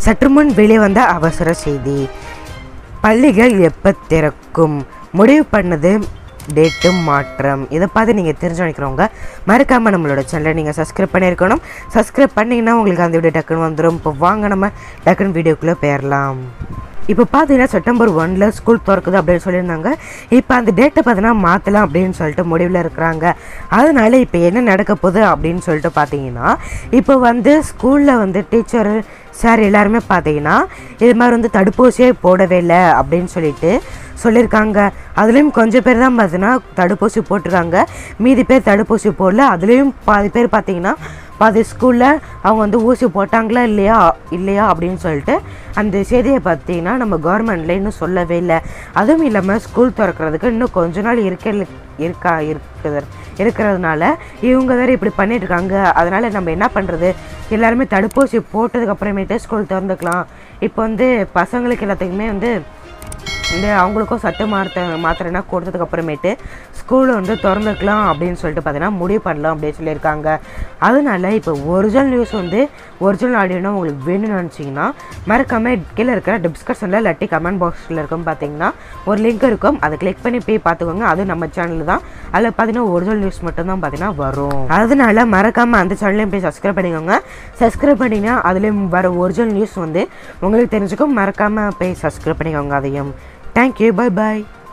சற்றுமுன் வெளிவந்த அவசர செய்தி பள்ளிகள் எப்போ திறக்கும் முடிவு பண்ணது டேட்டும் மாற்றம் இதை பார்த்து நீங்கள் தெரிஞ்சு நினைக்கிறவங்க மறக்காமல் நம்மளோட சேனலை நீங்கள் சப்ஸ்கிரைப் பண்ணியிருக்கணும் சப்ஸ்கிரைப் பண்ணிங்கன்னா உங்களுக்கு அந்த வீடியோ டக்குன்னு வந்துடும் இப்போ வாங்க நம்ம டக்குன்னு வீடியோக்குள்ளே போயிடலாம் இப்போ பார்த்தீங்கன்னா செப்டம்பர் ஒன்ல ஸ்கூல் திறக்குது அப்படின்னு சொல்லியிருந்தாங்க இப்போ அந்த டேட்டை பார்த்தீங்கன்னா மாற்றலாம் அப்படின்னு சொல்லிட்டு முடிவில் இருக்கிறாங்க அதனால இப்போ என்ன நடக்க போகுது அப்படின்னு சொல்லிட்டு பார்த்தீங்கன்னா இப்போ வந்து ஸ்கூலில் வந்து டீச்சர் சார் எல்லாருமே பார்த்தீங்கன்னா இது மாதிரி வந்து தடுப்பூசியே போடவே இல்லை அப்படின்னு சொல்லிட்டு சொல்லியிருக்காங்க அதுலேயும் கொஞ்சம் பேர் தான் பார்த்தீங்கன்னா தடுப்பூசி போட்டிருக்காங்க மீதி பேர் தடுப்பூசி போடல அதுலேயும் பாதி பேர் பார்த்தீங்கன்னா பாதி ஸ்கூலில் அவங்க வந்து ஊசி போட்டாங்களா இல்லையா இல்லையா அப்படின்னு சொல்லிட்டு அந்த செய்தியை பார்த்தீங்கன்னா நம்ம கவர்மெண்ட்ல இன்னும் சொல்லவே இல்லை அதுவும் இல்லாமல் ஸ்கூல் திறக்கிறதுக்கு இன்னும் கொஞ்ச நாள் இருக்க இருக்கா இருக்குது இருக்கிறதுனால இவங்க வேறு இப்படி பண்ணிட்டு இருக்காங்க அதனால நம்ம என்ன பண்ணுறது எல்லாருமே தடுப்பூசி போட்டதுக்கு அப்புறமேட்டு ஸ்கூல் திறந்துக்கலாம் இப்போ வந்து பசங்களுக்கு எல்லாத்துக்குமே வந்து இந்த அவங்களுக்கும் சட்ட மாற்ற மாத்திரைனா கொடுத்ததுக்கு அப்புறமேட்டு ஸ்கூலை வந்து திறந்துக்கலாம் அப்படின்னு சொல்லிட்டு பார்த்தீங்கன்னா முடிவு பண்ணலாம் அப்படின்னு சொல்லியிருக்காங்க அதனால இப்போ ஒரிஜினல் நியூஸ் வந்து ஒரிஜினல் ஆடியோனா உங்களுக்கு வேணும்னு நினச்சிங்கன்னா மறக்காம கீழே இருக்கிற டிஸ்கஷனில் இல்லாட்டி கமெண்ட் பாக்ஸில் இருக்கும் பார்த்தீங்கன்னா ஒரு லிங்க் இருக்கும் அதை கிளிக் பண்ணி போய் பார்த்துக்கோங்க அது நம்ம சேனல் தான் அதில் பார்த்தீங்கன்னா ஒரிஜினல் நியூஸ் மட்டும்தான் பார்த்தீங்கன்னா வரும் அதனால மறக்காமல் அந்த சேனலையும் போய் சப்ஸ்கிரைப் பண்ணிக்கோங்க சப்ஸ்கிரைப் பண்ணிங்கன்னா அதுலேயும் வர ஒரிஜினல் நியூஸ் வந்து உங்களுக்கு தெரிஞ்சுக்கும் மறக்காமல் போய் சப்ஸ்கிரைப் பண்ணிக்கோங்க அதையும் தேங்க்யூ பை பாய்